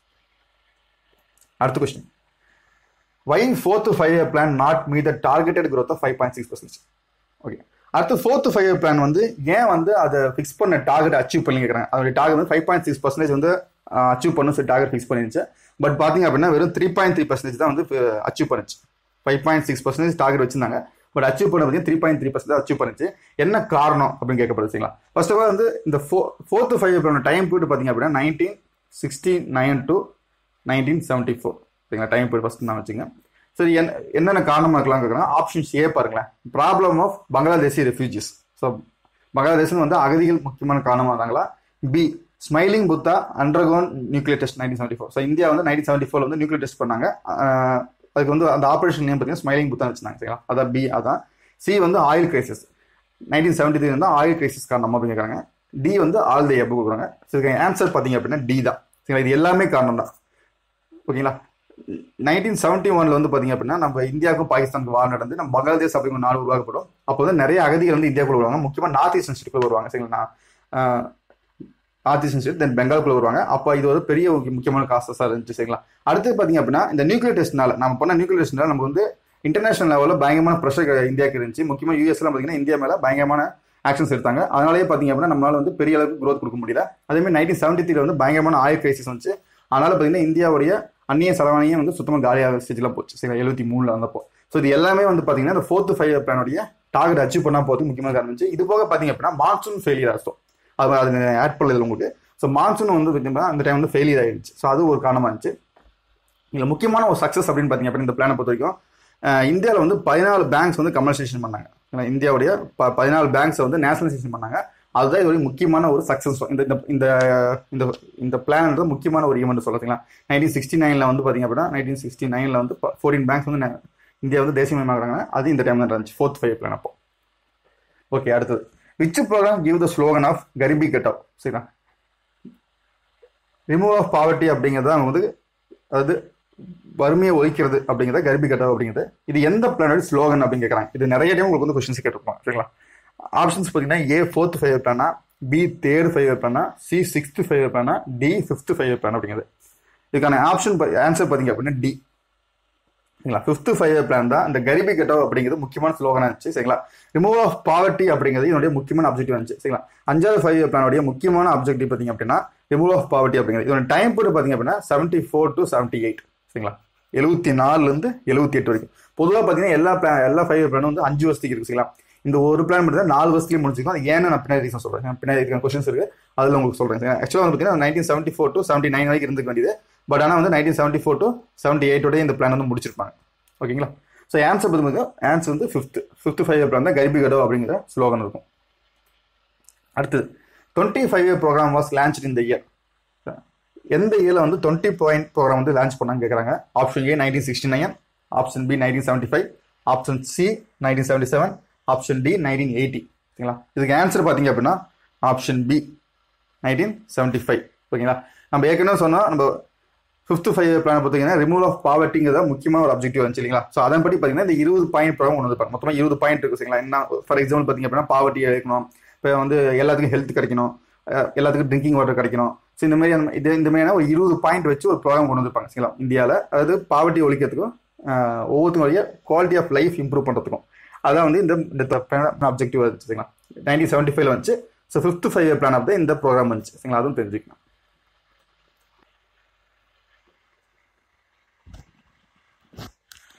அடுத்த question why fourth five year plan not meet the targeted growth of five point six percentage okay அடுத்து ஃபோர்த் ஃபைவ் இயர் பிளான் வந்து ஏன் வந்து அதை ஃபிக்ஸ் பண்ண டார்கெட் அச்சீவ் பண்ணி கேட்குறாங்க அதோட டார்கெட் வந்து ஃபைவ் பாயிண்ட் சிக்ஸ் பர்சன்டேஜ் வந்து அச்சீவ் பண்ணணும் சொல்லி டார்கெட் ஃபிக்ஸ் பண்ணிருந்துச்சு பட் பார்த்தீங்க அப்படின்னா வெறும் த்ரீ பாயிண்ட் த்ரீ பர்சன்டேஜ் தான் வந்து அச்சீவ் பண்ணுச்சு five point six percentage target வச்சிருந்தாங்க பட் அச்சீவ் பண்ண பார்த்தீங்கன்னா three point three percent achieve பண்ணுச்சு என்ன காரணம் அப்படின்னு கேட்கப்படுச்சுங்களா ஃபர்ஸ்ட் ஆஃப் ஆல் வந்து இந்த ஃபோ fourth five year time period பார்த்தீங்க அப்படின்னா nineteen sixty nine to nineteen seventy four சரிங்களா டைம் பீரியட் ஃபஸ்ட் நான் வச்சுங்க சரி என்ன என்னென்ன காரணமாக இருக்கலாம் கேட்குறேன் ஆப்ஷன்ஸ் ஏ பாருங்களேன் problem of Bangladeshi refugees so Bangladesh வந்து அகதிகள் முக்கியமான காரணமாக இருந்தாங்களா B smiling Buddha undergone nuclear test nineteen seventy four so India வந்து நைன்டீன் செவன்டி ஃபோர் வந்து நியூக்ளியர் டெஸ்ட் பண்ணாங்க ஆஹ் அதுக்கு வந்து அந்த ஆப்ரேஷன் நேம் பார்த்தீங்கன்னா ஸ்மைலிங் புத்தா வச்சுருந்தாங்க சரிங்களா அதான் பி அதான் சி வந்து oil crisis nineteen seventy three வந்து ஆயில் கிரைசிஸ் காரணம் அப்படின்னு கேட்குறாங்க டி வந்து ஆல் தி அப்படி கொடுக்குறாங்க சரி ஆன்சர் பார்த்தீங்க அப்படின்னா டி தான் சரிங்களா இது எல்லாமே காரணம் தான் ஓகேங்களா நைன்டீன் செவன்டி ஒன்ல வந்து பாத்தீங்க அப்படின்னா நம்ம இந்தியாவுக்கும் பாகிஸ்தானுக்கு வார் நடந்து நம்ம பங்களாதேஷ் அப்படிங்கிற நாடு உருவாக்கப்படும் அப்போ வந்து நிறைய அகதிகள் வந்து இந்தியாவுக்குள்ள வருவாங்க முக்கியமாக நார்த் ஈஸ்டர்ன் ஸ்டேட்டுக்குள்ள வருவாங்க சரிங்களா நார்த் ஈஸ்டர்ன் ஸ்டேட் தென் பெங்காலுக்குள்ள வருவாங்க அப்போ இது ஒரு பெரிய ஒரு முக்கியமான காசஸாக இருந்துச்சு சரிங்களா அடுத்து பாத்தீங்க அப்படின்னா இந்த நியூக்ளியர் டெஸ்ட்னால நம்ம பண்ண நியூக்ளியர் டெஸ்ட்னால நமக்கு வந்து இன்டர்நேஷனல் லெவலில் பயங்கரமான ப்ரெஷர் இந்தியாவுக்கு இருந்துச்சு முக்கியமாக யூஎஸ்லாம் பார்த்தீங்கன்னா இந்தியா மேலே பயங்கரமான ஆக்ஷன்ஸ் எடுத்தாங்க அதனாலேயே பார்த்தீங்க அப்படின்னா நம்மளால வந்து பெரிய அளவுக்கு growth கொடுக்க முடியல அதேமாதிரி நைன்டீன் செவன்டி த்ரீல வந்து பயங்கரமான ஆயில் கிரைசிஸ் வந்துச்சு அதனால பார்த்தீங்கன்னா இந்தியாவுடைய அந்நிய செலவாணியும் வந்து சுத்தமாக காலியாக ஸ்டேஜில் போச்சு சரி எழுபத்தி மூணில் வந்தப்போ ஸோ இது எல்லாமே வந்து பார்த்தீங்கன்னா இந்த ஃபோர்த் ஃபைவ் பிளானுடைய டார்கெட் அச்சீவ் பண்ணா போகிறதுக்கு முக்கியமான காரணம் இருந்துச்சு இது போக பார்த்தீங்க அப்படின்னா மான்சூன் ஃபெயிலியர் ஆகும் அது அது ஆட் பண்ணதில்லை உங்களுக்கு ஸோ மான்சூன் வந்து பார்த்தீங்கன்னா அந்த டைம் வந்து ஃபெயிலியர் ஆயிடுச்சு ஸோ அது ஒரு காரணமாக இருந்துச்சு இதில் முக்கியமான ஒரு சக்ஸஸ் அப்படின்னு பார்த்தீங்க அப்படின்னா இந்த பிளானை பொறுத்த வரைக்கும் இந்தியாவில் வந்து பதினாலு பேங்க்ஸ் வந்து கமர்ஷியேஷன் பண்ணாங்க ஏன்னா இந்தியாவுடைய ப பதினாலு பேங்க்ஸை வந்து நேஷனலைசேஷன் பண்ணாங்க அதுதான் இதோட முக்கியமான ஒரு சக்ஸஸ் இந்த இந்த இந்த இந்த இந்த பிளான்ன்றது முக்கியமான ஒரு ஈவெண்ட் சொல்லுறீங்களா நைன்டீன் சிக்ஸ்டி நைனில் வந்து பார்த்தீங்க அப்படின்னா நைன்டீன் சிக்ஸ்டி நைனில் வந்து ஃபோர்டீன் பேங்க்ஸ் வந்து நே- இந்தியா வந்து தேசியமயமாக்குறாங்க அது இந்த டைம் தான் இருந்துச்சு ஃபோர்த் ஃபைவ் பிளான் அப்போ ஓகே அடுத்தது which programme give the slogan of Garibi கெட்டப் சரிங்களா ரிமூவ் ஆஃப் பாவர்ட்டி அப்படிங்கிறது அவங்க வந்து அதாவது வறுமையை ஒழிக்கிறது அப்படிங்கிறத கர்ப்பி கட்டா அப்படிங்கிறது இது எந்த பிளானோட ஸ்லோகன் அப்படின்னு கேட்குறாங்க இது நிறைய டைம் உங்களுக்கு வந்து கொஸ்டின்ஸ் கேட்டிருப்பாங்க சரிங்களா ஆப்ஷன்ஸ் பார்த்தீங்கன்னா ஏ ஃபோர்த் ஃபைவ் பிளானா பி தேர்ட் ஃபைவ் பிளானா சி சிக்ஸ்த் ஃபைவ் பிளானா டி ஃபிஃப்த் ஃபைவ் பிளான் அப்படிங்கிறது இதுக்கான ஆப்ஷன் ஆன்சர் பார்த்தீங்க அப்படின்னா டி சரிங்களா ஃபிஃப்த் ஃபைவ் பிளான் தான் இந்த கரிபி கட்டோ அப்படிங்கிறது முக்கியமான ஸ்லோகனாக இருந்துச்சு சரிங்களா ரிமூவ் ஆஃப் பாவர்ட்டி அப்படிங்கிறது என்னுடைய முக்கியமான அப்ஜெக்டிவ் இருந்துச்சு சரிங்களா அஞ்சாவது ஃபைவ் பிளானுடைய முக்கியமான அப்ஜெக்டிவ் பார்த்தீங்க அப்படின்னா ரிமூவ் ஆஃப் பாவர்ட்டி அப்படிங்கிறது இதோட டைம் பீரியட் பார்த்தீங்க அப்படின்னா seventy four to seventy eight சரிங்களா எழுபத்தி நாலுலேருந்து எழுபத்தி எட்டு வரைக்கும் பொதுவாக பார்த்தீங்கன்னா எல்லா பிளான் எல்லா ஃபைவ் பிளானும் வந்து அஞ்சு வருஷத்துக்கு இருக்கு சரிங்களா இந்த ஒரு பிளான் மட்டும் தான் நாலு வருஷத்துலேயே முடிச்சிருக்கோம் அது ஏன்னு நான் பின்னாடி ரீசன் சொல்கிறேன் பின்னாடி இருக்கிற கொஸ்டின்ஸ் இருக்கு அதில் உங்களுக்கு சொல்கிறேன் ஆக்சுவலாக வந்து பார்த்தீங்கன்னா nineteen seventy four to seventy nine வரைக்கும் இருந்துக்க வேண்டியது பட் ஆனால் வந்து nineteen seventy four to seventy எயிட்டோட இந்த பிளான் வந்து முடிச்சிருப்பாங்க ஓகேங்களா ஸோ ஆன்சர் பார்த்துங்க ஆன்சர் வந்து ஃபிஃப்த் ஃபிஃப்த் ஃபைவ் பிளான் தான் கரிபி கடோ அப்படிங்கிற ஸ்லோகன் இருக்கும் அடுத்தது twenty five year programme was launch in the year எந்த இயரில் வந்து டுவெண்ட்டி பாயிண்ட் ப்ரோக்ராம் வந்து லான்ச் பண்ணாங்க கேட்குறாங்க option A nineteen sixty nine option B nineteen seventy five option C nineteen seventy seven option D nineteen eighty ஓகேங்களா இதுக்கு ஆன்சர் பார்த்தீங்க அப்படின்னா option B nineteen seventy five ஓகேங்களா நம்ம ஏற்கனவே சொன்னால் நம்ம ஃபிஃப்த் ஃபைவ் பிளான் பார்த்தீங்கன்னா ரிமூவ் ஆஃப் பாவர்ட்டிங்கிறத முக்கியமான ஒரு அப்ஜெக்டிவ் வந்துச்சு இல்லைங்களா ஸோ அதன்படி பார்த்தீங்கன்னா இந்த இருபது பாயிண்ட் ப்ரோக்ராம் ஒன்று இருப்பாங்க மொத்தமாக இருபது பாயிண்ட் இருக்கு சரிங்களா என்ன ஃபார் எக்ஸாம்பிள் பார்த்தீங்க அப்படின்னா பாவர்ட்டி எடுக்கணும் இப்போ வந்து எல்லாத்துக்கும் ஹெல்த் கிடைக்கணும் அஹ் எல்லாத்துக்கும் ட்ரிங்கிங் வாட்டர் கிடைக்கணும் ஸோ இந்த மாதிரி அந்த- இது இந்த மாதிரியான ஒரு இருபது பாயிண்ட் வச்சு ஒரு ப்ரோக்ராம் கொண்டு வந்திருப்பாங்க சரிங்களா இந்தியாவில் அதாவது பாவர்ட்டி ஒழிக்கிறதுக்கும் அஹ், ஒவ்வொருத்தரும் வழியாக குவாலிட்டி ஆஃப் லைஃப் இம்ப்ரூவ் பண்ணுறதுக்கும் அதான் வந்து இந்த இந்த அப்ஜெக்டிவ் வந்துச்சு சரிங்களா நைன்டீன் செவன்ட்டி ஃபைவ்ல வந்துச்சு so fifth five plan of இந்த ப்ரோக்ராம் வந்துச்சு சரிங்களா அதுவும் தெரிஞ்சுக்கணும்